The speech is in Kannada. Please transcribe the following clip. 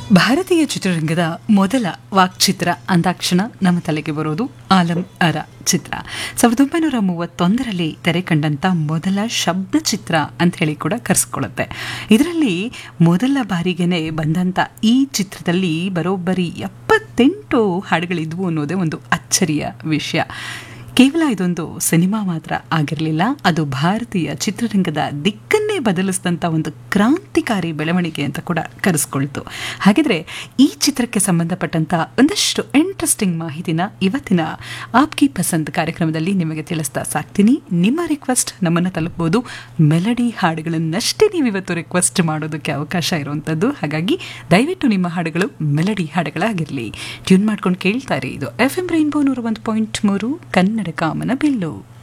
ಭಾರತೀಯ ಚಿತ್ರರಂಗದ ಮೊದಲ ವಾಕ್ಚಿತ್ರ ಅಂದಾಕ್ಷಣ ನಮ್ಮ ತಲೆಗೆ ಬರೋದು ಆಲಂ ಅರ ಚಿತ್ರ ಸಾವಿರದ ಒಂಬೈನೂರ ಮೂವತ್ತೊಂದರಲ್ಲಿ ತೆರೆ ಕಂಡಂತ ಮೊದಲ ಶಬ್ದ ಚಿತ್ರ ಅಂತ ಹೇಳಿ ಕೂಡ ಕರೆಸ್ಕೊಳ್ಳುತ್ತೆ ಇದರಲ್ಲಿ ಮೊದಲ ಬಾರಿಗೆನೆ ಬಂದಂತ ಈ ಚಿತ್ರದಲ್ಲಿ ಬರೋಬ್ಬರಿ ಎಪ್ಪತ್ತೆಂಟು ಹಾಡುಗಳಿದ್ವು ಅನ್ನೋದೇ ಒಂದು ಅಚ್ಚರಿಯ ವಿಷಯ ಕೇವಲ ಇದೊಂದು ಸಿನಿಮಾ ಮಾತ್ರ ಆಗಿರಲಿಲ್ಲ ಅದು ಭಾರತೀಯ ಚಿತ್ರರಂಗದ ದಿಕ್ಕನ್ನೇ ಬದಲಿಸಿದಂಥ ಒಂದು ಕ್ರಾಂತಿಕಾರಿ ಬೆಳವಣಿಗೆ ಅಂತ ಕೂಡ ಕರೆಸ್ಕೊಳ್ತು ಹಾಗಿದ್ರೆ ಈ ಚಿತ್ರಕ್ಕೆ ಸಂಬಂಧಪಟ್ಟಂತ ಒಂದಷ್ಟು ಇಂಟ್ರೆಸ್ಟಿಂಗ್ ಮಾಹಿತಿನ ಇವತ್ತಿನ ಆಪ್ಕಿ ಪಸಂದ್ ಕಾರ್ಯಕ್ರಮದಲ್ಲಿ ನಿಮಗೆ ತಿಳಿಸ್ತಾ ಸಾಕ್ತೀನಿ ನಿಮ್ಮ ರಿಕ್ವೆಸ್ಟ್ ನಮ್ಮನ್ನು ತಲುಪಬಹುದು ಮೆಲಡಿ ಹಾಡುಗಳನ್ನಷ್ಟೇ ನೀವು ಇವತ್ತು ರಿಕ್ವೆಸ್ಟ್ ಮಾಡೋದಕ್ಕೆ ಅವಕಾಶ ಇರುವಂಥದ್ದು ಹಾಗಾಗಿ ದಯವಿಟ್ಟು ನಿಮ್ಮ ಹಾಡುಗಳು ಮೆಲಡಿ ಹಾಡುಗಳಾಗಿರಲಿ ಟ್ಯೂನ್ ಮಾಡ್ಕೊಂಡು ಕೇಳ್ತಾರೆ ಇದು ಎಫ್ ಎಂ ರೈನ್ಬೋ ನೂರ ಒಂದು ಪಾಯಿಂಟ್ ಮೂರು ಕನ್ನಡ ಕಾಮನ ಬಿಲ್ಲು